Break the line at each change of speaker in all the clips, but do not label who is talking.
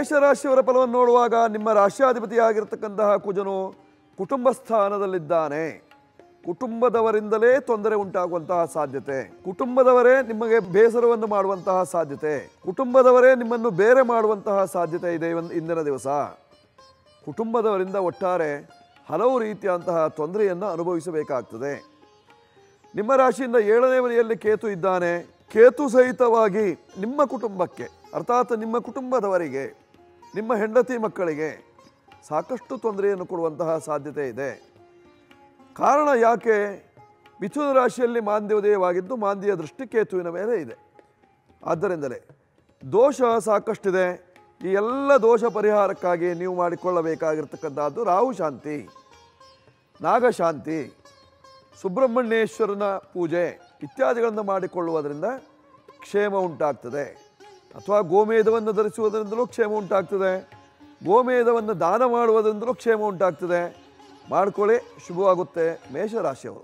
ಮೇಷರಾಶಿಯವರ ಫಲವನ್ನು ನೋಡುವಾಗ ನಿಮ್ಮ ರಾಶ್ಯಾಧಿಪತಿಯಾಗಿರ್ತಕ್ಕಂತಹ ಕುಜನು ಕುಟುಂಬ ಸ್ಥಾನದಲ್ಲಿದ್ದಾನೆ ಕುಟುಂಬದವರಿಂದಲೇ ತೊಂದರೆ ಉಂಟಾಗುವಂತಹ ಸಾಧ್ಯತೆ ಕುಟುಂಬದವರೇ ನಿಮಗೆ ಬೇಸರವನ್ನು ಮಾಡುವಂತಹ ಸಾಧ್ಯತೆ ಕುಟುಂಬದವರೇ ನಿಮ್ಮನ್ನು ಬೇರೆ ಮಾಡುವಂತಹ ಸಾಧ್ಯತೆ ಇದೆ ಇವನ್- ಇಂದಿನ ದಿವಸ ಕುಟುಂಬದವರಿಂದ ಒಟ್ಟಾರೆ ಹಲವು ರೀತಿಯಂತಹ ತೊಂದರೆಯನ್ನು ಅನುಭವಿಸಬೇಕಾಗ್ತದೆ ನಿಮ್ಮ ರಾಶಿಯಿಂದ ಏಳನೇ ಮನೆಯಲ್ಲಿ ಕೇತು ಇದ್ದಾನೆ ಕೇತು ಸಹಿತವಾಗಿ ನಿಮ್ಮ ಕುಟುಂಬಕ್ಕೆ ಅರ್ಥಾತ್ ನಿಮ್ಮ ಕುಟುಂಬದವರಿಗೆ ನಿಮ್ಮ ಹೆಂಡತಿ ಮಕ್ಕಳಿಗೆ ಸಾಕಷ್ಟು ತೊಂದರೆಯನ್ನು ಕೊಡುವಂತಹ ಸಾಧ್ಯತೆ ಇದೆ ಕಾರಣ ಯಾಕೆ ಮಿಥುನ ರಾಶಿಯಲ್ಲಿ ಮಾಂದ್ಯ ಉದಯವಾಗಿದ್ದು ಮಾಂದ್ಯ ದೃಷ್ಟಿ ಕೇತುವಿನ ಮೇಲೆ ಇದೆ ಆದ್ದರಿಂದಲೇ ದೋಷ ಸಾಕಷ್ಟಿದೆ ಈ ಎಲ್ಲ ದೋಷ ಪರಿಹಾರಕ್ಕಾಗಿ ನೀವು ಮಾಡಿಕೊಳ್ಳಬೇಕಾಗಿರ್ತಕ್ಕಂಥದ್ದು ರಾಹು ಶಾಂತಿ ನಾಗಶಾಂತಿ ಸುಬ್ರಹ್ಮಣ್ಯೇಶ್ವರನ ಪೂಜೆ ಇತ್ಯಾದಿಗಳನ್ನು ಮಾಡಿಕೊಳ್ಳುವುದರಿಂದ ಕ್ಷೇಮ ಉಂಟಾಗ್ತದೆ ಅಥವಾ ಗೋಮೇಧವನ್ನು ಧರಿಸುವುದರಿಂದಲೂ ಕ್ಷೇಮ ಉಂಟಾಗ್ತದೆ ಗೋಮೇಧವನ್ನು ದಾನ ಮಾಡುವುದರಿಂದಲೂ ಕ್ಷೇಮ ಉಂಟಾಗ್ತದೆ ಮಾಡ್ಕೊಳ್ಳಿ ಶುಭವಾಗುತ್ತೆ ಮೇಷರಾಶಿಯವರು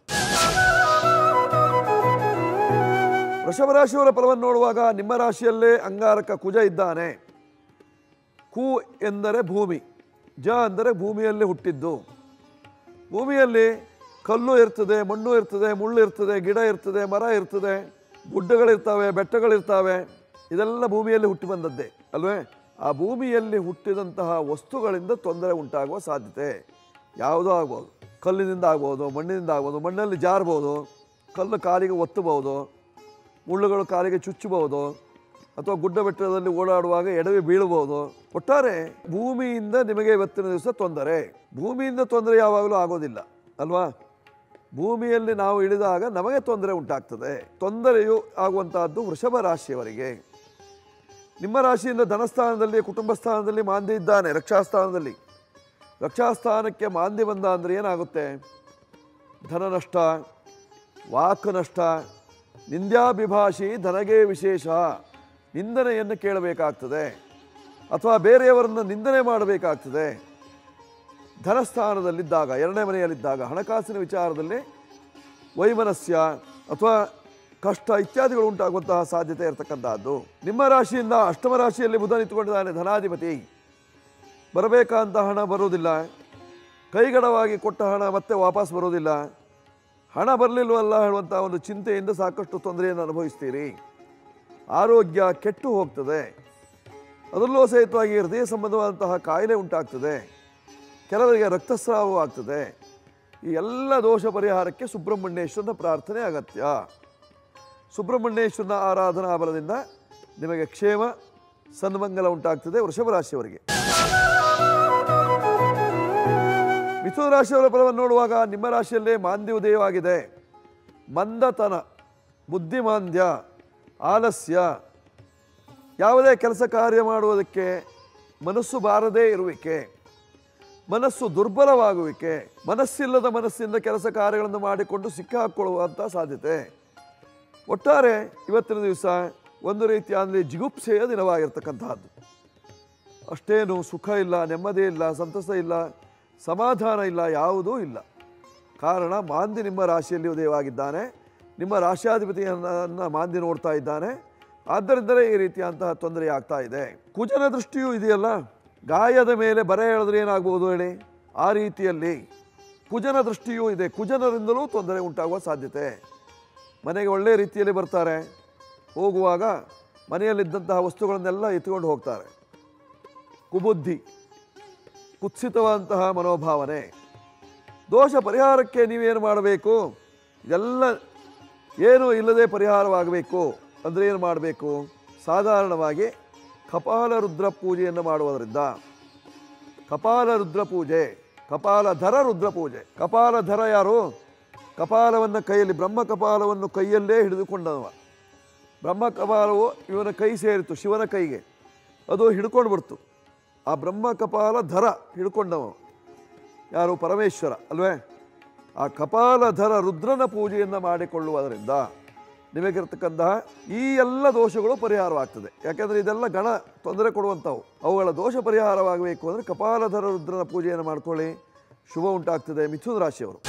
ವೃಷಭ ರಾಶಿಯವರ ಫಲವನ್ನು ನೋಡುವಾಗ ನಿಮ್ಮ ರಾಶಿಯಲ್ಲೇ ಅಂಗಾರಕ ಕುಜ ಇದ್ದಾನೆ ಕು ಎಂದರೆ ಭೂಮಿ ಜ ಅಂದರೆ ಭೂಮಿಯಲ್ಲಿ ಹುಟ್ಟಿದ್ದು ಭೂಮಿಯಲ್ಲಿ ಕಲ್ಲು ಇರ್ತದೆ ಮಣ್ಣು ಇರ್ತದೆ ಮುಳ್ಳು ಇರ್ತದೆ ಗಿಡ ಇರ್ತದೆ ಮರ ಇರ್ತದೆ ಗುಡ್ಡಗಳಿರ್ತವೆ ಬೆಟ್ಟಗಳಿರ್ತವೆ ಇದೆಲ್ಲ ಭೂಮಿಯಲ್ಲಿ ಹುಟ್ಟಿ ಬಂದದ್ದೇ ಅಲ್ವೇ ಆ ಭೂಮಿಯಲ್ಲಿ ಹುಟ್ಟಿದಂತಹ ವಸ್ತುಗಳಿಂದ ತೊಂದರೆ ಉಂಟಾಗುವ ಸಾಧ್ಯತೆ ಯಾವುದೋ ಆಗ್ಬೋದು ಕಲ್ಲಿನಿಂದ ಆಗ್ಬೋದು ಮಣ್ಣಿನಿಂದ ಆಗ್ಬೋದು ಮಣ್ಣಲ್ಲಿ ಜಾರ್ಬೋದು ಕಲ್ಲು ಕಾಲಿಗೆ ಒತ್ತಬಹುದು ಮುಳ್ಳುಗಳು ಕಾಲಿಗೆ ಚುಚ್ಚಬಹುದು ಅಥವಾ ಗುಡ್ಡ ಬೆಟ್ಟದಲ್ಲಿ ಓಡಾಡುವಾಗ ಎಡವಿ ಬೀಳಬಹುದು ಒಟ್ಟಾರೆ ಭೂಮಿಯಿಂದ ನಿಮಗೆ ಇವತ್ತಿನ ದಿವಸ ತೊಂದರೆ ಭೂಮಿಯಿಂದ ತೊಂದರೆ ಯಾವಾಗಲೂ ಆಗೋದಿಲ್ಲ ಅಲ್ವಾ ಭೂಮಿಯಲ್ಲಿ ನಾವು ಇಳಿದಾಗ ನಮಗೆ ತೊಂದರೆ ಉಂಟಾಗ್ತದೆ ತೊಂದರೆಯು ಆಗುವಂತಹದ್ದು ವೃಷಭ ರಾಶಿಯವರಿಗೆ ನಿಮ್ಮ ರಾಶಿಯಿಂದ ಧನಸ್ಥಾನದಲ್ಲಿ ಕುಟುಂಬ ಸ್ಥಾನದಲ್ಲಿ ಮಾಂದ್ಯ ಇದ್ದಾನೆ ರಕ್ಷಾಸ್ಥಾನದಲ್ಲಿ ರಕ್ಷಾಸ್ಥಾನಕ್ಕೆ ಮಾಂದ್ಯ ಬಂದ ಅಂದರೆ ಏನಾಗುತ್ತೆ ಧನ ನಷ್ಟ ವಾಕ್ ನಷ್ಟ ನಿಂದ್ಯಾಭಿಭಾಷಿ ಧನಗೆ ವಿಶೇಷ ನಿಂದನೆಯನ್ನು ಕೇಳಬೇಕಾಗ್ತದೆ ಅಥವಾ ಬೇರೆಯವರನ್ನು ನಿಂದನೆ ಮಾಡಬೇಕಾಗ್ತದೆ ಧನಸ್ಥಾನದಲ್ಲಿದ್ದಾಗ ಎರಡನೇ ಮನೆಯಲ್ಲಿದ್ದಾಗ ಹಣಕಾಸಿನ ವಿಚಾರದಲ್ಲಿ ವೈಮನಸ್ಯ ಅಥವಾ ಕಷ್ಟ ಇತ್ಯಾದಿಗಳು ಉಂಟಾಗುವಂತಹ ಸಾಧ್ಯತೆ ಇರತಕ್ಕಂತಹದ್ದು ನಿಮ್ಮ ರಾಶಿಯಿಂದ ಅಷ್ಟಮ ರಾಶಿಯಲ್ಲಿ ಬುಧ ನಿಂತುಕೊಂಡಿದ್ದಾನೆ ಧನಾಧಿಪತಿ ಬರಬೇಕಾದಂಥ ಹಣ ಬರುವುದಿಲ್ಲ ಕೈಗಡವಾಗಿ ಕೊಟ್ಟ ಹಣ ಮತ್ತೆ ವಾಪಸ್ ಬರೋದಿಲ್ಲ ಹಣ ಬರಲಿಲ್ವಲ್ಲ ಹೇಳುವಂಥ ಒಂದು ಚಿಂತೆಯಿಂದ ಸಾಕಷ್ಟು ತೊಂದರೆಯನ್ನು ಅನುಭವಿಸ್ತೀರಿ ಆರೋಗ್ಯ ಕೆಟ್ಟು ಹೋಗ್ತದೆ ಅದರಲ್ಲೂ ಸಹಿತವಾಗಿ ಹೃದಯ ಸಂಬಂಧವಾದಂತಹ ಕಾಯಿಲೆ ಉಂಟಾಗ್ತದೆ ಕೆಲವರಿಗೆ ರಕ್ತಸ್ರಾವವಾಗ್ತದೆ ಈ ಎಲ್ಲ ದೋಷ ಪರಿಹಾರಕ್ಕೆ ಸುಬ್ರಹ್ಮಣ್ಯೇಶ್ವರನ ಪ್ರಾರ್ಥನೆ ಅಗತ್ಯ ಸುಬ್ರಹ್ಮಣ್ಯೇಶ್ವರನ ಆರಾಧನಾ ಬಲದಿಂದ ನಿಮಗೆ ಕ್ಷೇಮ ಸನ್ಮಂಗಲ ಉಂಟಾಗ್ತದೆ ವೃಷಭ ರಾಶಿಯವರಿಗೆ ಮಿಥುನ ರಾಶಿಯವರ ಫಲವನ್ನು ನೋಡುವಾಗ ನಿಮ್ಮ ರಾಶಿಯಲ್ಲೇ ಮಾಂದ್ಯ ಉದಯವಾಗಿದೆ ಮಂದತನ ಬುದ್ಧಿಮಾಂದ್ಯ ಆಲಸ್ಯ ಯಾವುದೇ ಕೆಲಸ ಕಾರ್ಯ ಮಾಡುವುದಕ್ಕೆ ಮನಸ್ಸು ಬಾರದೇ ಇರುವಿಕೆ ಮನಸ್ಸು ದುರ್ಬಲವಾಗುವಿಕೆ ಮನಸ್ಸಿಲ್ಲದ ಮನಸ್ಸಿಂದ ಕೆಲಸ ಕಾರ್ಯಗಳನ್ನು ಮಾಡಿಕೊಂಡು ಸಿಕ್ಕಾಕೊಳ್ಳುವಂಥ ಸಾಧ್ಯತೆ ಒಟ್ಟಾರೆ ಇವತ್ತಿನ ದಿವಸ ಒಂದು ರೀತಿಯ ಅಂದರೆ ಜಿಗುಪ್ಸೆಯ ದಿನವಾಗಿರ್ತಕ್ಕಂತಹದ್ದು ಅಷ್ಟೇನು ಸುಖ ಇಲ್ಲ ನೆಮ್ಮದಿ ಇಲ್ಲ ಸಂತಸ ಇಲ್ಲ ಸಮಾಧಾನ ಇಲ್ಲ ಯಾವುದೂ ಇಲ್ಲ ಕಾರಣ ಮಾಂದಿ ನಿಮ್ಮ ರಾಶಿಯಲ್ಲಿ ಉದಯವಾಗಿದ್ದಾನೆ ನಿಮ್ಮ ರಾಶ್ಯಾಧಿಪತಿಯನ್ನ ಮಾಂದಿ ನೋಡ್ತಾ ಇದ್ದಾನೆ ಆದ್ದರಿಂದಲೇ ಈ ರೀತಿಯಂತಹ ತೊಂದರೆ ಆಗ್ತಾ ಇದೆ ಕುಜನ ದೃಷ್ಟಿಯೂ ಇದೆಯಲ್ಲ ಗಾಯದ ಮೇಲೆ ಬರೆ ಎಳೆದ್ರೆ ಏನಾಗ್ಬೋದು ಹೇಳಿ ಆ ರೀತಿಯಲ್ಲಿ ಕುಜನ ದೃಷ್ಟಿಯೂ ಇದೆ ಕುಜನರಿಂದಲೂ ತೊಂದರೆ ಉಂಟಾಗುವ ಸಾಧ್ಯತೆ ಮನೆಗೆ ಒಳ್ಳೆಯ ರೀತಿಯಲ್ಲಿ ಬರ್ತಾರೆ ಹೋಗುವಾಗ ಮನೆಯಲ್ಲಿದ್ದಂತಹ ವಸ್ತುಗಳನ್ನೆಲ್ಲ ಎತ್ಕೊಂಡು ಹೋಗ್ತಾರೆ ಕುಬುದ್ಧಿ ಕುತ್ಸಿತವಾದಂತಹ ಮನೋಭಾವನೆ ದೋಷ ಪರಿಹಾರಕ್ಕೆ ನೀವೇನು ಮಾಡಬೇಕು ಇದೆಲ್ಲ ಏನು ಇಲ್ಲದೆ ಪರಿಹಾರವಾಗಬೇಕು ಅಂದರೆ ಏನು ಮಾಡಬೇಕು ಸಾಧಾರಣವಾಗಿ ಕಪಾಲ ರುದ್ರ ಪೂಜೆಯನ್ನು ಮಾಡುವುದರಿಂದ ಕಪಾಲ ರುದ್ರ ಪೂಜೆ ಕಪಾಲಧರ ರುದ್ರ ಪೂಜೆ ಕಪಾಲಧರ ಯಾರು ಕಪಾಲವನ್ನು ಕೈಯಲ್ಲಿ ಬ್ರಹ್ಮ ಕಪಾಲವನ್ನು ಕೈಯಲ್ಲೇ ಹಿಡಿದುಕೊಂಡವ ಬ್ರಹ್ಮ ಕಪಾಲವು ಇವನ ಕೈ ಸೇರಿತು ಶಿವನ ಕೈಗೆ ಅದು ಹಿಡ್ಕೊಂಡು ಬಿಡ್ತು ಆ ಬ್ರಹ್ಮ ಕಪಾಲ ಧರ ಹಿಡ್ಕೊಂಡವ ಯಾರು ಪರಮೇಶ್ವರ ಅಲ್ವೇ ಆ ಕಪಾಲಧರ ರುದ್ರನ ಪೂಜೆಯನ್ನು ಮಾಡಿಕೊಳ್ಳುವುದರಿಂದ ನಿಮಗಿರ್ತಕ್ಕಂತಹ ಈ ಎಲ್ಲ ದೋಷಗಳು ಪರಿಹಾರವಾಗ್ತದೆ ಯಾಕೆಂದರೆ ಇದೆಲ್ಲ ಗಣ ತೊಂದರೆ ಕೊಡುವಂಥವು ಅವುಗಳ ದೋಷ ಪರಿಹಾರವಾಗಬೇಕು ಅಂದರೆ ಕಪಾಲಧರ ರುದ್ರನ ಪೂಜೆಯನ್ನು ಮಾಡ್ಕೊಳ್ಳಿ ಶುಭ ಉಂಟಾಗ್ತದೆ ಮಿಥುನ ರಾಶಿಯವರು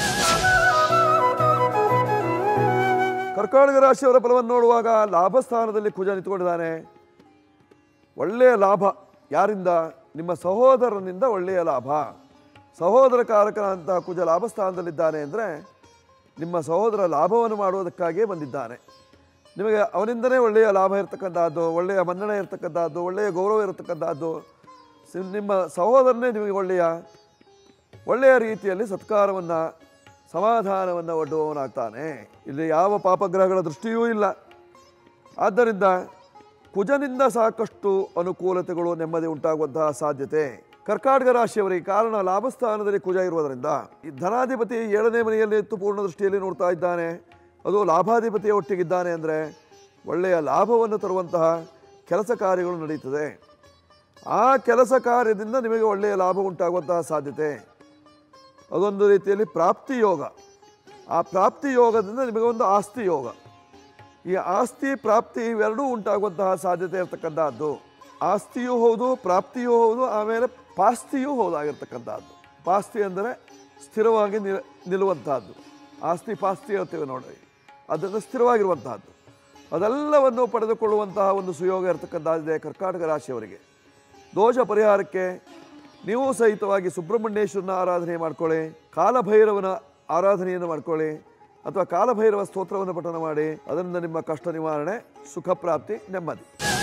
ಕರ್ಕಾಟಕ ರಾಶಿಯವರ ಫಲವನ್ನು ನೋಡುವಾಗ ಲಾಭ ಸ್ಥಾನದಲ್ಲಿ ಕುಜ ನಿಂತುಕೊಂಡಿದ್ದಾನೆ ಒಳ್ಳೆಯ ಲಾಭ ಯಾರಿಂದ ನಿಮ್ಮ ಸಹೋದರನಿಂದ ಒಳ್ಳೆಯ ಲಾಭ ಸಹೋದರ ಕಾರಕನಂತಹ ಕುಜ ಲಾಭ ಸ್ಥಾನದಲ್ಲಿದ್ದಾನೆ ಅಂದರೆ ನಿಮ್ಮ ಸಹೋದರ ಲಾಭವನ್ನು ಮಾಡುವುದಕ್ಕಾಗಿಯೇ ಬಂದಿದ್ದಾನೆ ನಿಮಗೆ ಅವನಿಂದಲೇ ಒಳ್ಳೆಯ ಲಾಭ ಇರತಕ್ಕಂಥದ್ದು ಒಳ್ಳೆಯ ಮನ್ನಣೆ ಇರತಕ್ಕಂಥದ್ದು ಒಳ್ಳೆಯ ಗೌರವ ಇರತಕ್ಕಂಥದ್ದು ಸಿ- ನಿಮ್ಮ ಸಹೋದರನೇ ನಿಮಗೆ ಒಳ್ಳೆಯ ಒಳ್ಳೆಯ ರೀತಿಯಲ್ಲಿ ಸತ್ಕಾರವನ್ನು ಸಮಾಧಾನವನ್ನು ಒಡ್ಡುವವನಾಗ್ತಾನೆ ಇಲ್ಲಿ ಯಾವ ಪಾಪಗ್ರಹಗಳ ದೃಷ್ಟಿಯೂ ಇಲ್ಲ ಆದ್ದರಿಂದ ಕುಜನಿಂದ ಸಾಕಷ್ಟು ಅನುಕೂಲತೆಗಳು ನೆಮ್ಮದಿ ಉಂಟಾಗುವಂತಹ ಸಾಧ್ಯತೆ ಕರ್ಕಾಟಕ ರಾಶಿಯವರಿಗೆ ಕಾರಣ ಲಾಭಸ್ಥಾನದಲ್ಲಿ ಕುಜ ಇರುವುದರಿಂದ ಈ ಧನಾಧಿಪತಿ ಏಳನೇ ಮನೆಯಲ್ಲಿ ಇತ್ತು ಪೂರ್ಣ ದೃಷ್ಟಿಯಲ್ಲಿ ನೋಡ್ತಾ ಇದ್ದಾನೆ ಅದು ಲಾಭಾಧಿಪತಿಯ ಒಟ್ಟಿಗಿದ್ದಾನೆ ಅಂದರೆ ಒಳ್ಳೆಯ ಲಾಭವನ್ನು ತರುವಂತಹ ಕೆಲಸ ಕಾರ್ಯಗಳು ನಡೀತದೆ ಆ ಕೆಲಸ ಕಾರ್ಯದಿಂದ ನಿಮಗೆ ಒಳ್ಳೆಯ ಲಾಭ ಉಂಟಾಗುವಂತಹ ಸಾಧ್ಯತೆ ಅದೊಂದು ರೀತಿಯಲ್ಲಿ ಪ್ರಾಪ್ತಿ ಯೋಗ ಆ ಪ್ರಾಪ್ತಿ ಯೋಗದಿಂದ ನಿಮಗೆ ಒಂದು ಆಸ್ತಿ ಯೋಗ ಈ ಆಸ್ತಿ ಪ್ರಾಪ್ತಿ ಇವೆರಡೂ ಉಂಟಾಗುವಂತಹ ಸಾಧ್ಯತೆ ಇರತಕ್ಕಂಥದ್ದು ಆಸ್ತಿಯೂ ಹೌದು ಪ್ರಾಪ್ತಿಯೂ ಹೌದು ಆಮೇಲೆ ಪಾಸ್ತಿಯೂ ಹೌದಾಗಿರ್ತಕ್ಕಂಥದ್ದು ಪಾಸ್ತಿ ಅಂದರೆ ಸ್ಥಿರವಾಗಿ ನಿಲ್ ನಿಲ್ಲುವಂತಹದ್ದು ಆಸ್ತಿ ಪಾಸ್ತಿ ಹೇಳ್ತೇವೆ ನೋಡಿ ಅದನ್ನು ಸ್ಥಿರವಾಗಿರುವಂತಹದ್ದು ಅದೆಲ್ಲವನ್ನು ಪಡೆದುಕೊಳ್ಳುವಂತಹ ಒಂದು ಸುಯೋಗ ಇರತಕ್ಕಂಥದ್ದಿದೆ ಕರ್ನಾಟಕ ರಾಶಿಯವರಿಗೆ ದೋಷ ಪರಿಹಾರಕ್ಕೆ ನೀವು ಸಹಿತವಾಗಿ ಸುಬ್ರಹ್ಮಣ್ಯೇಶ್ವರನ ಆರಾಧನೆ ಮಾಡ್ಕೊಳ್ಳಿ ಕಾಲಭೈರವನ ಆರಾಧನೆಯನ್ನು ಮಾಡ್ಕೊಳ್ಳಿ ಅಥವಾ ಕಾಲಭೈರವ ಸ್ತೋತ್ರವನ್ನು ಪಠನ ಮಾಡಿ ಅದರಿಂದ ನಿಮ್ಮ ಕಷ್ಟ ನಿವಾರಣೆ ಸುಖ ಪ್ರಾಪ್ತಿ ನೆಮ್ಮದಿ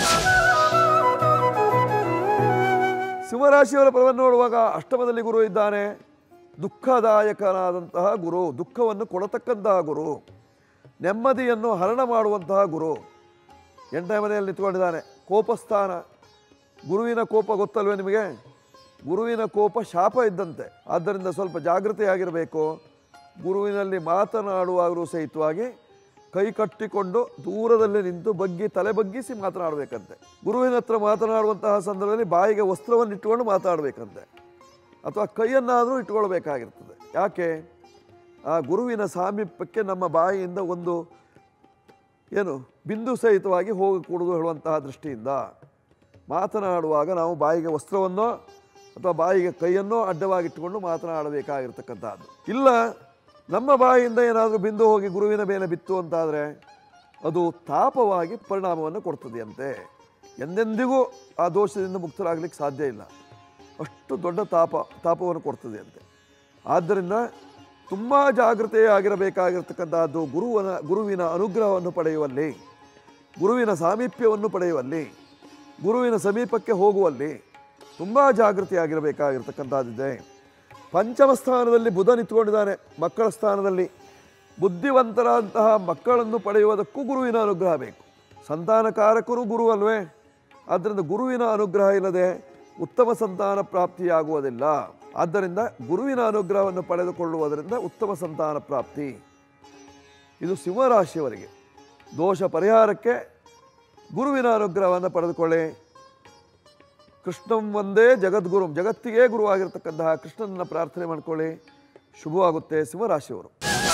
ಸಿಂಹರಾಶಿಯವರ ಫಲವನ್ನು ನೋಡುವಾಗ ಅಷ್ಟಮದಲ್ಲಿ ಗುರು ಇದ್ದಾನೆ ದುಃಖದಾಯಕನಾದಂತಹ ಗುರು ದುಃಖವನ್ನು ಕೊಡತಕ್ಕಂತಹ ಗುರು ನೆಮ್ಮದಿಯನ್ನು ಹರಣ ಮಾಡುವಂತಹ ಗುರು ಎಂಟನೇ ಮನೆಯಲ್ಲಿ ನಿಂತ್ಕೊಂಡಿದ್ದಾನೆ ಕೋಪಸ್ಥಾನ ಗುರುವಿನ ಕೋಪ ಗೊತ್ತಲ್ವೇ ನಿಮಗೆ ಗುರುವಿನ ಕೋಪ ಶಾಪ ಇದ್ದಂತೆ ಆದ್ದರಿಂದ ಸ್ವಲ್ಪ ಜಾಗೃತೆಯಾಗಿರಬೇಕು ಗುರುವಿನಲ್ಲಿ ಮಾತನಾಡುವಾಗಲೂ ಸಹಿತವಾಗಿ ಕೈ ಕಟ್ಟಿಕೊಂಡು ದೂರದಲ್ಲಿ ನಿಂತು ಬಗ್ಗಿ ತಲೆ ಬಗ್ಗಿಸಿ ಮಾತನಾಡಬೇಕಂತೆ ಗುರುವಿನ ಹತ್ರ ಮಾತನಾಡುವಂತಹ ಸಂದರ್ಭದಲ್ಲಿ ಬಾಯಿಗೆ ವಸ್ತ್ರವನ್ನು ಇಟ್ಟುಕೊಂಡು ಮಾತಾಡಬೇಕಂತೆ ಅಥವಾ ಕೈಯನ್ನಾದರೂ ಇಟ್ಕೊಳ್ಬೇಕಾಗಿರ್ತದೆ ಯಾಕೆ ಆ ಗುರುವಿನ ಸಾಮೀಪ್ಯಕ್ಕೆ ನಮ್ಮ ಬಾಯಿಯಿಂದ ಒಂದು ಏನು ಬಿಂದು ಸಹಿತವಾಗಿ ಹೋಗಕೂಡದು ಹೇಳುವಂತಹ ದೃಷ್ಟಿಯಿಂದ ಮಾತನಾಡುವಾಗ ನಾವು ಬಾಯಿಗೆ ವಸ್ತ್ರವನ್ನೋ ಅಥವಾ ಬಾಯಿಗೆ ಕೈಯನ್ನೋ ಅಡ್ಡವಾಗಿಟ್ಟುಕೊಂಡು ಮಾತನಾಡಬೇಕಾಗಿರ್ತಕ್ಕಂಥದ್ದು ಇಲ್ಲ ನಮ್ಮ ಬಾಯಿಯಿಂದ ಏನಾದರೂ ಬಿಂದು ಹೋಗಿ ಗುರುವಿನ ಮೇಲೆ ಬಿತ್ತು ಅಂತಾದರೆ ಅದು ತಾಪವಾಗಿ ಪರಿಣಾಮವನ್ನು ಕೊಡ್ತದೆಯಂತೆ ಎಂದೆಂದಿಗೂ ಆ ದೋಷದಿಂದ ಮುಕ್ತರಾಗಲಿಕ್ಕೆ ಸಾಧ್ಯ ಇಲ್ಲ ಅಷ್ಟು ದೊಡ್ಡ ತಾಪ ತಾಪವನ್ನು ಕೊಡ್ತದೆ ಅಂತೆ ಆದ್ದರಿಂದ ತುಂಬ ಜಾಗೃತೆಯಾಗಿರಬೇಕಾಗಿರ್ತಕ್ಕಂಥದ್ದು ಗುರುವನ ಗುರುವಿನ ಅನುಗ್ರಹವನ್ನು ಪಡೆಯುವಲ್ಲಿ ಗುರುವಿನ ಸಾಮೀಪ್ಯವನ್ನು ಪಡೆಯುವಲ್ಲಿ ಗುರುವಿನ ಸಮೀಪಕ್ಕೆ ಹೋಗುವಲ್ಲಿ ತುಂಬ ಜಾಗೃತಿಯಾಗಿರಬೇಕಾಗಿರ್ತಕ್ಕಂಥದ್ದಿದೆ ಪಂಚಮ ಸ್ಥಾನದಲ್ಲಿ ಬುಧ ನಿಂತ್ಕೊಂಡಿದ್ದಾನೆ ಮಕ್ಕಳ ಸ್ಥಾನದಲ್ಲಿ ಬುದ್ಧಿವಂತರಂತಹ ಮಕ್ಕಳನ್ನು ಪಡೆಯುವುದಕ್ಕೂ ಗುರುವಿನ ಅನುಗ್ರಹ ಬೇಕು ಸಂತಾನಕಾರಕರು ಗುರು ಅಲ್ವೇ ಆದ್ದರಿಂದ ಗುರುವಿನ ಅನುಗ್ರಹ ಇಲ್ಲದೆ ಉತ್ತಮ ಸಂತಾನ ಪ್ರಾಪ್ತಿಯಾಗುವುದಿಲ್ಲ ಆದ್ದರಿಂದ ಗುರುವಿನ ಅನುಗ್ರಹವನ್ನು ಪಡೆದುಕೊಳ್ಳುವುದರಿಂದ ಉತ್ತಮ ಸಂತಾನ ಪ್ರಾಪ್ತಿ ಇದು ಸಿಂಹರಾಶಿಯವರಿಗೆ ದೋಷ ಪರಿಹಾರಕ್ಕೆ ಗುರುವಿನ ಅನುಗ್ರಹವನ್ನು ಪಡೆದುಕೊಳ್ಳಿ ಕೃಷ್ಣಂ ಒಂದೇ ಜಗದ್ಗುರು ಜಗತ್ತಿಗೆ ಗುರುವಾಗಿರ್ತಕ್ಕಂತಹ ಕೃಷ್ಣನನ್ನ ಪ್ರಾರ್ಥನೆ ಮಾಡ್ಕೊಳ್ಳಿ ಶುಭವಾಗುತ್ತೆ ಸಿಂಹರಾಶಿಯವರು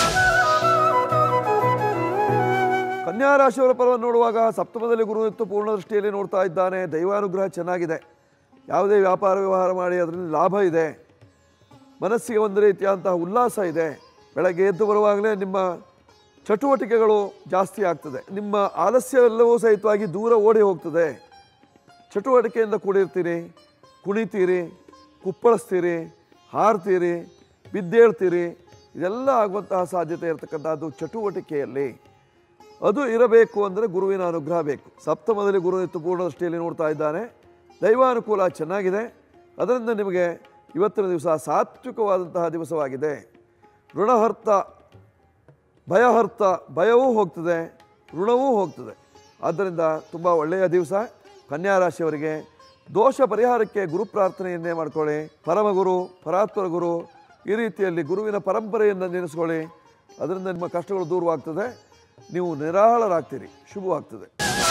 ಕನ್ಯಾ ರಾಶಿಯವರ ಫಲವನ್ನು ನೋಡುವಾಗ ಸಪ್ತಮದಲ್ಲಿ ಗುರು ಇತ್ತು ಪೂರ್ಣ ದೃಷ್ಟಿಯಲ್ಲಿ ನೋಡ್ತಾ ಇದ್ದಾನೆ ದೈವಾನುಗ್ರಹ ಚೆನ್ನಾಗಿದೆ ಯಾವುದೇ ವ್ಯಾಪಾರ ವ್ಯವಹಾರ ಮಾಡಿ ಅದರಲ್ಲಿ ಲಾಭ ಇದೆ ಮನಸ್ಸಿಗೆ ಒಂದು ರೀತಿಯಾದಂತಹ ಉಲ್ಲಾಸ ಇದೆ ಬೆಳಗ್ಗೆ ಎದ್ದು ಬರುವಾಗಲೇ ನಿಮ್ಮ ಚಟುವಟಿಕೆಗಳು ಜಾಸ್ತಿ ಆಗ್ತದೆ ನಿಮ್ಮ ಆಲಸ್ಯವೆಲ್ಲವೂ ಸಹಿತವಾಗಿ ದೂರ ಓಡಿ ಹೋಗ್ತದೆ ಚಟುವಟಿಕೆಯಿಂದ ಕೂಡಿರ್ತೀರಿ ಕುಣಿತೀರಿ ಕುಪ್ಪಳಿಸ್ತೀರಿ ಹಾರ್ತೀರಿ ಬಿದ್ದೇಳ್ತೀರಿ ಇದೆಲ್ಲ ಆಗುವಂತಹ ಸಾಧ್ಯತೆ ಇರತಕ್ಕಂಥದ್ದು ಚಟುವಟಿಕೆಯಲ್ಲಿ ಅದು ಇರಬೇಕು ಅಂದರೆ ಗುರುವಿನ ಅನುಗ್ರಹ ಬೇಕು ಸಪ್ತಮದಲ್ಲಿ ಗುರು ಇತ್ತು ಪೂರ್ಣ ದೃಷ್ಟಿಯಲ್ಲಿ ನೋಡ್ತಾ ಇದ್ದಾನೆ ದೈವಾನುಕೂಲ ಚೆನ್ನಾಗಿದೆ ಅದರಿಂದ ನಿಮಗೆ ಇವತ್ತಿನ ದಿವಸ ಸಾತ್ವಿಕವಾದಂತಹ ದಿವಸವಾಗಿದೆ ಋಣಹರ್ತ ಭಯಹರ್ತ ಭಯವೂ ಹೋಗ್ತದೆ ಋಣವೂ ಹೋಗ್ತದೆ ಆದ್ದರಿಂದ ತುಂಬ ಒಳ್ಳೆಯ ದಿವಸ ಕನ್ಯಾ ರಾಶಿಯವರಿಗೆ ದೋಷ ಪರಿಹಾರಕ್ಕೆ ಗುರು ಪ್ರಾರ್ಥನೆಯನ್ನೇ ಮಾಡ್ಕೊಳ್ಳಿ ಪರಮಗುರು ಪರಾತ್ಪರ ಗುರು ಈ ರೀತಿಯಲ್ಲಿ ಗುರುವಿನ ಪರಂಪರೆಯನ್ನು ನೆನೆಸ್ಕೊಳ್ಳಿ ಅದರಿಂದ ನಿಮ್ಮ ಕಷ್ಟಗಳು ದೂರವಾಗ್ತದೆ ನೀವು ನಿರಾಳರಾಗ್ತೀರಿ ಶುಭವಾಗ್ತದೆ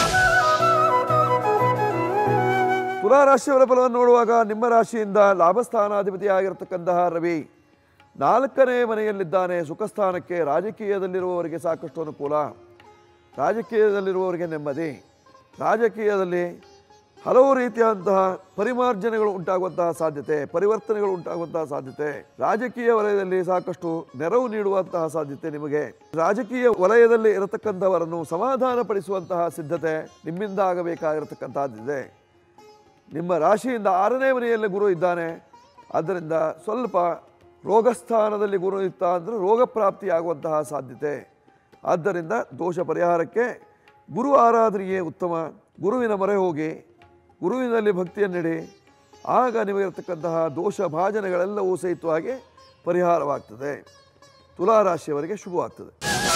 ತುಲಾ ರಾಶಿಯವರ ಫಲವನ್ನು ನೋಡುವಾಗ ನಿಮ್ಮ ರಾಶಿಯಿಂದ ಲಾಭಸ್ಥಾನಾಧಿಪತಿ ಆಗಿರತಕ್ಕಂತಹ ರವಿ ನಾಲ್ಕನೇ ಮನೆಯಲ್ಲಿದ್ದಾನೆ ಸುಖಸ್ಥಾನಕ್ಕೆ ರಾಜಕೀಯದಲ್ಲಿರುವವರಿಗೆ ಸಾಕಷ್ಟು ಅನುಕೂಲ ರಾಜಕೀಯದಲ್ಲಿರುವವರಿಗೆ ನೆಮ್ಮದಿ ರಾಜಕೀಯದಲ್ಲಿ ಹಲವು ರೀತಿಯಾದಂತಹ ಪರಿಮಾರ್ಜನೆಗಳು ಉಂಟಾಗುವಂತಹ ಸಾಧ್ಯತೆ ಪರಿವರ್ತನೆಗಳು ಉಂಟಾಗುವಂತಹ ಸಾಧ್ಯತೆ ರಾಜಕೀಯ ವಲಯದಲ್ಲಿ ಸಾಕಷ್ಟು ನೆರವು ನೀಡುವಂತಹ ಸಾಧ್ಯತೆ ನಿಮಗೆ ರಾಜಕೀಯ ವಲಯದಲ್ಲಿ ಇರತಕ್ಕಂಥವರನ್ನು ಸಮಾಧಾನಪಡಿಸುವಂತಹ ಸಿದ್ಧತೆ ನಿಮ್ಮಿಂದ ಆಗಬೇಕಾಗಿರತಕ್ಕಂತಹದ್ದಿದೆ ನಿಮ್ಮ ರಾಶಿಯಿಂದ ಆರನೇ ಮನೆಯಲ್ಲಿ ಗುರು ಇದ್ದಾನೆ ಆದ್ದರಿಂದ ಸ್ವಲ್ಪ ರೋಗಸ್ಥಾನದಲ್ಲಿ ಗುರು ಇತ್ತ ಅಂದರೆ ರೋಗ ಪ್ರಾಪ್ತಿಯಾಗುವಂತಹ ಸಾಧ್ಯತೆ ಆದ್ದರಿಂದ ದೋಷ ಪರಿಹಾರಕ್ಕೆ ಗುರು ಆರಾಧನೆಯೇ ಉತ್ತಮ ಗುರುವಿನ ಮೊರೆ ಹೋಗಿ ಗುರುವಿನಲ್ಲಿ ಭಕ್ತಿಯನ್ನಿಡಿ ಆಗ ನಿಮಗಿರತಕ್ಕಂತಹ ದೋಷ ಭಾಜನೆಗಳೆಲ್ಲವೂ ಸಹಿತವಾಗಿ ಪರಿಹಾರವಾಗ್ತದೆ ತುಲಾರಾಶಿಯವರಿಗೆ ಶುಭವಾಗ್ತದೆ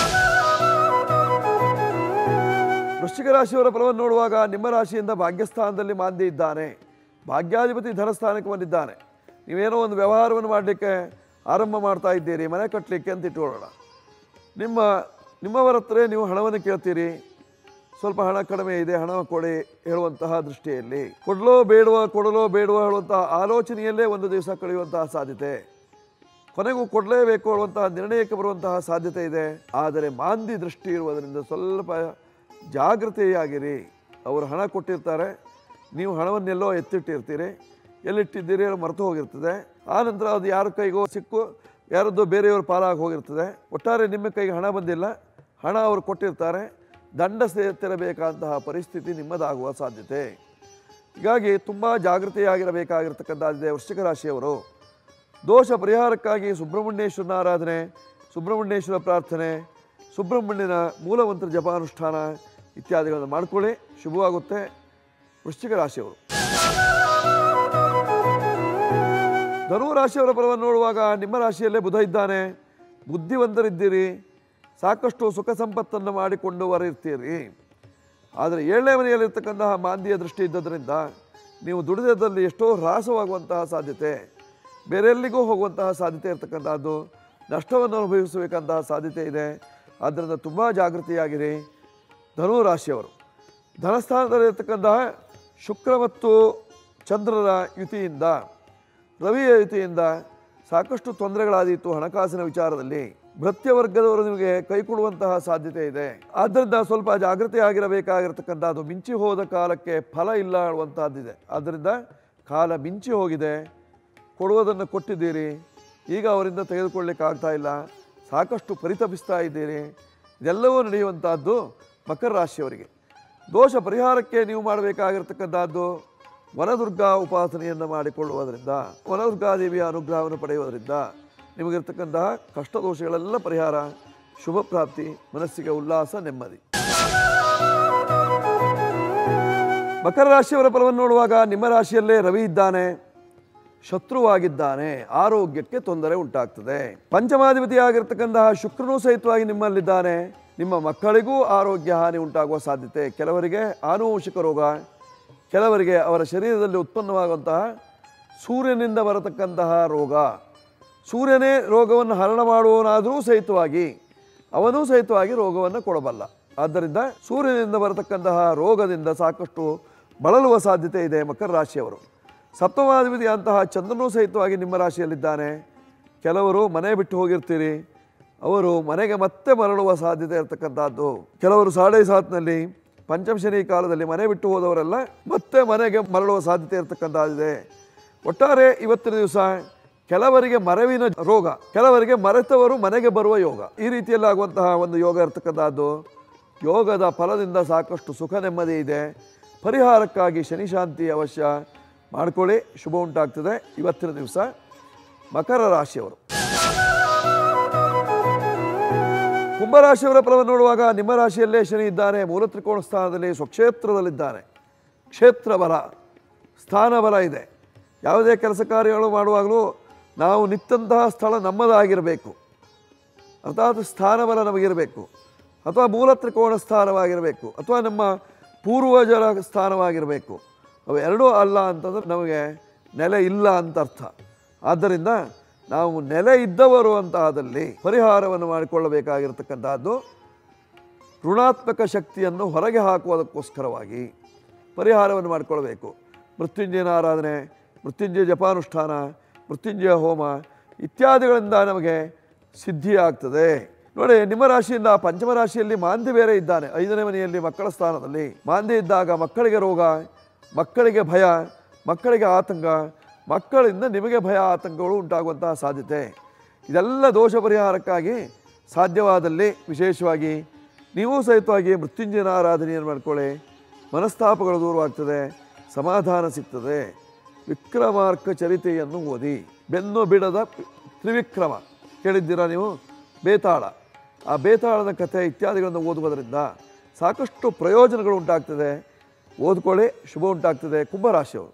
ವೃಶ್ಚಿಕ ರಾಶಿಯವರ ಫಲವನ್ನು ನೋಡುವಾಗ ನಿಮ್ಮ ರಾಶಿಯಿಂದ ಭಾಗ್ಯಸ್ಥಾನದಲ್ಲಿ ಮಾಂದ್ಯ ಇದ್ದಾನೆ ಭಾಗ್ಯಾಧಿಪತಿ ಧನಸ್ಥಾನಕ್ಕೆ ಬಂದಿದ್ದಾನೆ ನೀವೇನೋ ಒಂದು ವ್ಯವಹಾರವನ್ನು ಮಾಡಲಿಕ್ಕೆ ಆರಂಭ ಮಾಡ್ತಾ ಇದ್ದೀರಿ ಮನೆ ಕಟ್ಟಲಿಕ್ಕೆ ಅಂತ ಇಟ್ಕೊಳ್ಳೋಣ ನಿಮ್ಮ ನಿಮ್ಮವರ ಹತ್ರ ನೀವು ಹಣವನ್ನು ಕೇಳ್ತೀರಿ ಸ್ವಲ್ಪ ಹಣ ಕಡಿಮೆ ಇದೆ ಹಣ ಕೊಡಿ ಹೇಳುವಂತಹ ದೃಷ್ಟಿಯಲ್ಲಿ ಕೊಡಲೋ ಬೇಡವ ಕೊಡಲೋ ಬೇಡವ ಹೇಳುವಂತಹ ಆಲೋಚನೆಯಲ್ಲೇ ಒಂದು ದಿವಸ ಕಳೆಯುವಂತಹ ಸಾಧ್ಯತೆ ಕೊನೆಗೂ ಕೊಡಲೇಬೇಕು ಅನ್ನುವಂತಹ ನಿರ್ಣಯಕ್ಕೆ ಬರುವಂತಹ ಸಾಧ್ಯತೆ ಇದೆ ಆದರೆ ಮಾಂದಿ ದೃಷ್ಟಿ ಇರುವುದರಿಂದ ಸ್ವಲ್ಪ ಜಾಗೃತೆಯಾಗಿರಿ ಅವರು ಹಣ ಕೊಟ್ಟಿರ್ತಾರೆ ನೀವು ಹಣವನ್ನೆಲ್ಲೋ ಎತ್ತಿಟ್ಟಿರ್ತೀರಿ ಎಲ್ಲಿಟ್ಟಿದ್ದೀರಿ ಅದು ಮರೆತು ಹೋಗಿರ್ತದೆ ಆ ನಂತರ ಅದು ಯಾರ ಕೈಗೋ ಸಿಕ್ಕು ಯಾರದ್ದೋ ಬೇರೆಯವ್ರ ಪಾಲಾಗಿ ಹೋಗಿರ್ತದೆ ಒಟ್ಟಾರೆ ನಿಮ್ಮ ಕೈಗೆ ಹಣ ಬಂದಿಲ್ಲ ಹಣ ಅವರು ಕೊಟ್ಟಿರ್ತಾರೆ ದಂಡ ಸೇರ್ತಿರಬೇಕಾದಂತಹ ಪರಿಸ್ಥಿತಿ ನಿಮ್ಮದಾಗುವ ಸಾಧ್ಯತೆ ಹೀಗಾಗಿ ತುಂಬ ಜಾಗೃತಿಯಾಗಿರಬೇಕಾಗಿರ್ತಕ್ಕಂಥದ್ದಿದೆ ವೃಶ್ಚಿಕ ರಾಶಿಯವರು ದೋಷ ಪರಿಹಾರಕ್ಕಾಗಿ ಸುಬ್ರಹ್ಮಣ್ಯೇಶ್ವರನ ಆರಾಧನೆ ಸುಬ್ರಹ್ಮಣ್ಯೇಶ್ವರ ಪ್ರಾರ್ಥನೆ ಸುಬ್ರಹ್ಮಣ್ಯನ ಮೂಲಮಂತ್ರ ಜಪಾನುಷ್ಠಾನ ಇತ್ಯಾದಿಗಳನ್ನು ಮಾಡಿಕೊಳ್ಳಿ ಶುಭವಾಗುತ್ತೆ ವೃಶ್ಚಿಕ ರಾಶಿಯವರು ಧನು ರಾಶಿಯವರ ಫಲವನ್ನು ನೋಡುವಾಗ ನಿಮ್ಮ ರಾಶಿಯಲ್ಲೇ ಬುಧ ಇದ್ದಾನೆ ಬುದ್ಧಿವಂತರಿದ್ದೀರಿ ಸಾಕಷ್ಟು ಸುಖ ಸಂಪತ್ತನ್ನು ಮಾಡಿಕೊಂಡು ಹೊರಿರ್ತೀರಿ ಆದರೆ ಏಳನೇ ಮನೆಯಲ್ಲಿರ್ತಕ್ಕಂತಹ ಮಾಂದಿಯ ದೃಷ್ಟಿ ಇದ್ದದರಿಂದ ನೀವು ದುಡಿದದಲ್ಲಿ ಎಷ್ಟೋ ಹ್ರಾಸವಾಗುವಂತಹ ಸಾಧ್ಯತೆ ಬೇರೆಲ್ಲಿಗೂ ಹೋಗುವಂತಹ ಸಾಧ್ಯತೆ ಇರತಕ್ಕಂಥದ್ದು ನಷ್ಟವನ್ನು ಅನುಭವಿಸಬೇಕಂತಹ ಸಾಧ್ಯತೆ ಇದೆ ಆದ್ದರಿಂದ ತುಂಬ ಜಾಗೃತಿಯಾಗಿರಿ ಧನು ರಾಶಿಯವರು ಧನಸ್ಥಾನದಲ್ಲಿರ್ತಕ್ಕಂತಹ ಶುಕ್ರ ಮತ್ತು ಚಂದ್ರರ ಯುತಿಯಿಂದ ರವಿಯ ಯುತಿಯಿಂದ ಸಾಕಷ್ಟು ತೊಂದರೆಗಳಾದೀತು ಹಣಕಾಸಿನ ವಿಚಾರದಲ್ಲಿ ಭೃತ್ಯ ವರ್ಗದವರು ನಿಮಗೆ ಕೈ ಕೊಡುವಂತಹ ಸಾಧ್ಯತೆ ಇದೆ ಆದ್ದರಿಂದ ಸ್ವಲ್ಪ ಜಾಗೃತಿ ಆಗಿರಬೇಕಾಗಿರ್ತಕ್ಕಂಥದ್ದು ಮಿಂಚಿ ಹೋದ ಕಾಲಕ್ಕೆ ಫಲ ಇಲ್ಲ ಹೇಳುವಂತಹದ್ದಿದೆ ಆದ್ದರಿಂದ ಕಾಲ ಮಿಂಚಿ ಹೋಗಿದೆ ಕೊಡುವುದನ್ನು ಕೊಟ್ಟಿದ್ದೀರಿ ಈಗ ಅವರಿಂದ ತೆಗೆದುಕೊಳ್ಳಿಕ್ಕೆ ಆಗ್ತಾ ಇಲ್ಲ ಸಾಕಷ್ಟು ಪರಿತಪಿಸ್ತಾ ಇದ್ದೀರಿ ಇದೆಲ್ಲವೂ ನಡೆಯುವಂತಹದ್ದು ಮಕರ ರಾಶಿಯವರಿಗೆ ದೋಷ ಪರಿಹಾರಕ್ಕೆ ನೀವು ಮಾಡಬೇಕಾಗಿರ್ತಕ್ಕಂಥದ್ದು ವನದುರ್ಗಾ ಉಪಾಸನೆಯನ್ನು ಮಾಡಿಕೊಳ್ಳುವುದರಿಂದ ವನದುರ್ಗಾದೇವಿಯ ಅನುಗ್ರಹವನ್ನು ಪಡೆಯುವುದರಿಂದ ನಿಮಗಿರ್ತಕ್ಕಂತಹ ಕಷ್ಟ ದೋಷಗಳೆಲ್ಲ ಪರಿಹಾರ ಶುಭ ಪ್ರಾಪ್ತಿ ಮನಸ್ಸಿಗೆ ಉಲ್ಲಾಸ ನೆಮ್ಮದಿ ಮಕರ ರಾಶಿಯವರ ಫಲವನ್ನು ನೋಡುವಾಗ ನಿಮ್ಮ ರಾಶಿಯಲ್ಲೇ ರವಿ ಇದ್ದಾನೆ ಶತ್ರುವಾಗಿದ್ದಾನೆ ಆರೋಗ್ಯಕ್ಕೆ ತೊಂದರೆ ಉಂಟಾಗ್ತದೆ ಪಂಚಮಾಧಿಪತಿಯಾಗಿರ್ತಕ್ಕಂತಹ ಶುಕ್ರನೂ ಸಹಿತವಾಗಿ ನಿಮ್ಮಲ್ಲಿದ್ದಾನೆ ನಿಮ್ಮ ಮಕ್ಕಳಿಗೂ ಆರೋಗ್ಯ ಹಾನಿ ಉಂಟಾಗುವ ಸಾಧ್ಯತೆ ಕೆಲವರಿಗೆ ಆನುವಂಶಿಕ ರೋಗ ಕೆಲವರಿಗೆ ಅವರ ಶರೀರದಲ್ಲಿ ಉತ್ಪನ್ನವಾಗುವಂತಹ ಸೂರ್ಯನಿಂದ ಬರತಕ್ಕಂತಹ ರೋಗ ಸೂರ್ಯನೇ ರೋಗವನ್ನು ಹರಣ ಮಾಡುವವನಾದರೂ ಸಹಿತವಾಗಿ ಅವನೂ ಸಹಿತವಾಗಿ ರೋಗವನ್ನು ಕೊಡಬಲ್ಲ ಆದ್ದರಿಂದ ಸೂರ್ಯನಿಂದ ಬರತಕ್ಕಂತಹ ರೋಗದಿಂದ ಸಾಕಷ್ಟು ಬಳಲುವ ಸಾಧ್ಯತೆ ಇದೆ ಮಕರ ರಾಶಿಯವರು ಸಪ್ತಮಾಧಿಪತಿ ಅಂತಹ ಚಂದ್ರನೂ ಸಹಿತವಾಗಿ ನಿಮ್ಮ ರಾಶಿಯಲ್ಲಿದ್ದಾನೆ ಕೆಲವರು ಮನೆ ಬಿಟ್ಟು ಹೋಗಿರ್ತೀರಿ ಅವರು ಮನೆಗೆ ಮತ್ತೆ ಮರಳುವ ಸಾಧ್ಯತೆ ಇರತಕ್ಕಂಥದ್ದು ಕೆಲವರು ಸಾಡೆ ಸಾತ್ನಲ್ಲಿ ಪಂಚಮಶನಿ ಕಾಲದಲ್ಲಿ ಮನೆ ಬಿಟ್ಟು ಹೋದವರೆಲ್ಲ ಮತ್ತೆ ಮನೆಗೆ ಮರಳುವ ಸಾಧ್ಯತೆ ಇರತಕ್ಕಂಥದ್ದಿದೆ ಒಟ್ಟಾರೆ ಇವತ್ತಿನ ದಿವಸ ಕೆಲವರಿಗೆ ಮರವಿನ ರೋಗ ಕೆಲವರಿಗೆ ಮರೆತವರು ಮನೆಗೆ ಬರುವ ಯೋಗ ಈ ರೀತಿಯಲ್ಲಿ ಆಗುವಂತಹ ಒಂದು ಯೋಗ ಇರತಕ್ಕಂಥದ್ದು ಯೋಗದ ಫಲದಿಂದ ಸಾಕಷ್ಟು ಸುಖ ನೆಮ್ಮದಿ ಇದೆ ಪರಿಹಾರಕ್ಕಾಗಿ ಶನಿ ಶಾಂತಿ ಅವಶ್ಯ ಮಾಡಿಕೊಳ್ಳಿ ಶುಭ ಉಂಟಾಗ್ತದೆ ಇವತ್ತಿನ ದಿವಸ ಮಕರ ರಾಶಿಯವರು ಕುಂಭರಾಶಿಯವರ ಫಲವನ್ನು ನೋಡುವಾಗ ನಿಮ್ಮ ರಾಶಿಯಲ್ಲೇ ಶನಿ ಇದ್ದಾನೆ ಮೂಲ ತ್ರಿಕೋಣ ಸ್ಥಾನದಲ್ಲಿ ಸ್ವಕ್ಷೇತ್ರದಲ್ಲಿದ್ದಾನೆ ಕ್ಷೇತ್ರ ಬಲ ಸ್ಥಾನ ಬಲ ಇದೆ ಯಾವುದೇ ಕೆಲಸ ಕಾರ್ಯಗಳು ಮಾಡುವಾಗಲೂ ನಾವು ನಿತ್ತಂತಹ ಸ್ಥಳ ನಮ್ಮದಾಗಿರಬೇಕು ಅರ್ಥಾತ್ ಸ್ಥಾನಬಲ ನಮಗಿರಬೇಕು ಅಥವಾ ಮೂಲ ತ್ರಿಕೋಣ ಸ್ಥಾನವಾಗಿರಬೇಕು ಅಥವಾ ನಮ್ಮ ಪೂರ್ವಜರ ಸ್ಥಾನವಾಗಿರಬೇಕು ಅವು ಎರಡೂ ಅಲ್ಲ ಅಂತಂದ್ರೆ ನಮಗೆ ನೆಲೆ ಇಲ್ಲ ಅಂತ ಅರ್ಥ ಆದ್ದರಿಂದ ನಾವು ನೆಲೆ ಇದ್ದವರು ಅಂತ ಆದಲ್ಲಿ ಪರಿಹಾರವನ್ನು ಮಾಡಿಕೊಳ್ಳಬೇಕಾಗಿರ್ತಕ್ಕಂಥದ್ದು ಋಣಾತ್ಮಕ ಶಕ್ತಿಯನ್ನು ಹೊರಗೆ ಹಾಕುವುದಕ್ಕೋಸ್ಕರವಾಗಿ ಪರಿಹಾರವನ್ನು ಮಾಡಿಕೊಳ್ಬೇಕು ಮೃತ್ಯುಂಜಯನ ಆರಾಧನೆ ಮೃತ್ಯುಂಜಯ ಜಪಾನುಷ್ಠಾನ ಮೃತ್ಯುಂಜಯ ಹೋಮ ಇತ್ಯಾದಿಗಳಿಂದ ನಮಗೆ ಸಿದ್ಧಿ ಆಗ್ತದೆ ನೋಡಿ ನಿಮ್ಮ ರಾಶಿಯಿಂದ ಪಂಚಮ ರಾಶಿಯಲ್ಲಿ ಮಾಂದಿ ಬೇರೆ ಇದ್ದಾನೆ ಐದನೇ ಮನೆಯಲ್ಲಿ ಮಕ್ಕಳ ಸ್ಥಾನದಲ್ಲಿ ಮಾಂದಿ ಇದ್ದಾಗ ಮಕ್ಕಳಿಗೆ ರೋಗ ಮಕ್ಕಳಿಗೆ ಭಯ ಮಕ್ಕಳಿಗೆ ಆತಂಕ ಮಕ್ಕಳಿಂದ ನಿಮಗೆ ಭಯ ಆತಂಕಗಳು ಉಂಟಾಗುವಂತಹ ಸಾಧ್ಯತೆ ಇದೆಲ್ಲ ದೋಷ ಪರಿಹಾರಕ್ಕಾಗಿ ಸಾಧ್ಯವಾದಲ್ಲಿ ವಿಶೇಷವಾಗಿ ನೀವು ಸಹಿತವಾಗಿ ಮೃತ್ಯುಂಜಯನ ಆರಾಧನೆಯನ್ನು ಮಾಡ್ಕೊಳ್ಳಿ ಮನಸ್ತಾಪಗಳು ದೂರವಾಗ್ತದೆ ಸಮಾಧಾನ ಸಿಗ್ತದೆ ವಿಕ್ರಮಾರ್ಕ ಚರಿತೆಯನ್ನು ಓದಿ ಬೆನ್ನು ಬಿಡದ ತ್ರಿವಿಕ್ರಮ ಕೇಳಿದ್ದೀರಾ ನೀವು ಬೇತಾಳ ಆ ಬೇತಾಳದ ಕಥೆ ಇತ್ಯಾದಿಗಳನ್ನು ಓದುವುದರಿಂದ ಸಾಕಷ್ಟು ಪ್ರಯೋಜನಗಳು ಉಂಟಾಗ್ತದೆ ಓದ್ಕೊಳ್ಳಿ ಶುಭ ಉಂಟಾಗ್ತದೆ ಕುಂಭರಾಶಿಯವರು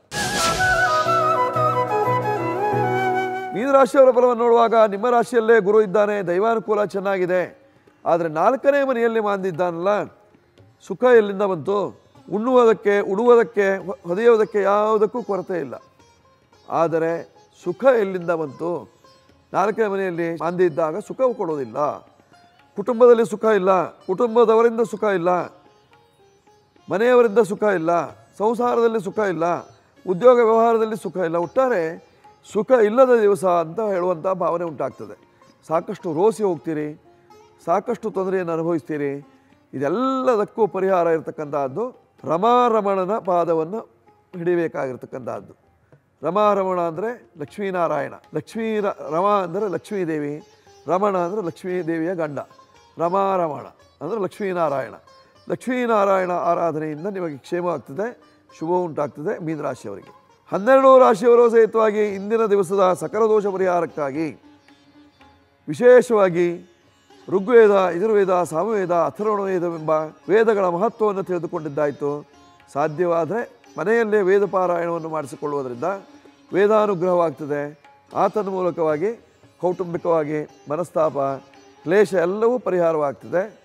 ಮೀನರಾಶಿಯವರ ಫಲವನ್ನು ನೋಡುವಾಗ ನಿಮ್ಮ ರಾಶಿಯಲ್ಲೇ ಗುರು ಇದ್ದಾನೆ ದೈವಾನುಕೂಲ ಚೆನ್ನಾಗಿದೆ ಆದರೆ ನಾಲ್ಕನೇ ಮನೆಯಲ್ಲಿ ಮಾಂದಿದ್ದಾನಲ್ಲ ಸುಖ ಎಲ್ಲಿಂದ ಬಂತು ಉಣ್ಣುವುದಕ್ಕೆ ಉಡುವುದಕ್ಕೆ ಹೊ- ಹೊದೆಯುವುದಕ್ಕೆ ಯಾವುದಕ್ಕೂ ಕೊರತೆ ಇಲ್ಲ ಆದರೆ ಸುಖ ಎಲ್ಲಿಂದ ಬಂತು ನಾಲ್ಕನೇ ಮನೆಯಲ್ಲಿ ಮಾಂದಿ ಇದ್ದಾಗ ಸುಖವು ಕೊಡೋದಿಲ್ಲ ಕುಟುಂಬದಲ್ಲಿ ಸುಖ ಇಲ್ಲ ಕುಟುಂಬದವರಿಂದ ಸುಖ ಇಲ್ಲ ಮನೆಯವರಿಂದ ಸುಖ ಇಲ್ಲ ಸಂಸಾರದಲ್ಲಿ ಸುಖ ಇಲ್ಲ ಉದ್ಯೋಗ ವ್ಯವಹಾರದಲ್ಲಿ ಸುಖ ಇಲ್ಲ ಒಟ್ಟಾರೆ ಸುಖ ಇಲ್ಲದ ದಿವಸ ಅಂತ ಹೇಳುವಂಥ ಭಾವನೆ ಉಂಟಾಗ್ತದೆ ಸಾಕಷ್ಟು ರೋಸಿ ಹೋಗ್ತೀರಿ ಸಾಕಷ್ಟು ತೊಂದರೆಯನ್ನು ಅನುಭವಿಸ್ತೀರಿ ಇದೆಲ್ಲದಕ್ಕೂ ಪರಿಹಾರ ಇರತಕ್ಕಂಥದ್ದು ರಮಾರಮಣನ ಪಾದವನ್ನು ಹಿಡಿಬೇಕಾಗಿರ್ತಕ್ಕಂಥದ್ದು ರಮಾರಮಣ ಅಂದರೆ ಲಕ್ಷ್ಮೀನಾರಾಯಣ ಲಕ್ಷ್ಮೀ ರ- ರಮ ಅಂದರೆ ಲಕ್ಷ್ಮೀದೇವಿ ರಮಣ ಅಂದರೆ ಲಕ್ಷ್ಮೀದೇವಿಯ ಗಂಡ ರಮಾರಮಣ ಅಂದರೆ ಲಕ್ಷ್ಮೀನಾರಾಯಣ ಲಕ್ಷ್ಮೀನಾರಾಯಣ ಆರಾಧನೆಯಿಂದ ನಿಮಗೆ ಕ್ಷೇಮ ಆಗ್ತದೆ ಶುಭ ಉಂಟಾಗ್ತದೆ ಮೀನರಾಶಿಯವರಿಗೆ ಹನ್ನೆರಡು ರಾಶಿಯವರು ಸಹಿತವಾಗಿ ಇಂದಿನ ದಿವಸದ ಸಕಲ ದೋಷ ಪರಿಹಾರಕ್ಕಾಗಿ ವಿಶೇಷವಾಗಿ ಋಗ್ವೇದ ಯಜುರ್ವೇದ ಸಾಮವೇದ ಅಥರ್ವಣ ವೇದವೆಂಬ ವೇದಗಳ ಮಹತ್ವವನ್ನು ತಿಳಿದುಕೊಂಡಿದ್ದಾಯಿತು ಸಾಧ್ಯವಾದರೆ ಮನೆಯಲ್ಲೇ ವೇದ ಪಾರಾಯಣವನ್ನು ಮಾಡಿಸಿಕೊಳ್ಳುವುದರಿಂದ ವೇದಾನುಗ್ರಹವಾಗ್ತದೆ ಆತನ ಮೂಲಕವಾಗಿ ಕೌಟುಂಬಿಕವಾಗಿ ಮನಸ್ತಾಪ ಕ್ಲೇಶ ಎಲ್ಲವೂ ಪರಿಹಾರವಾಗ್ತದೆ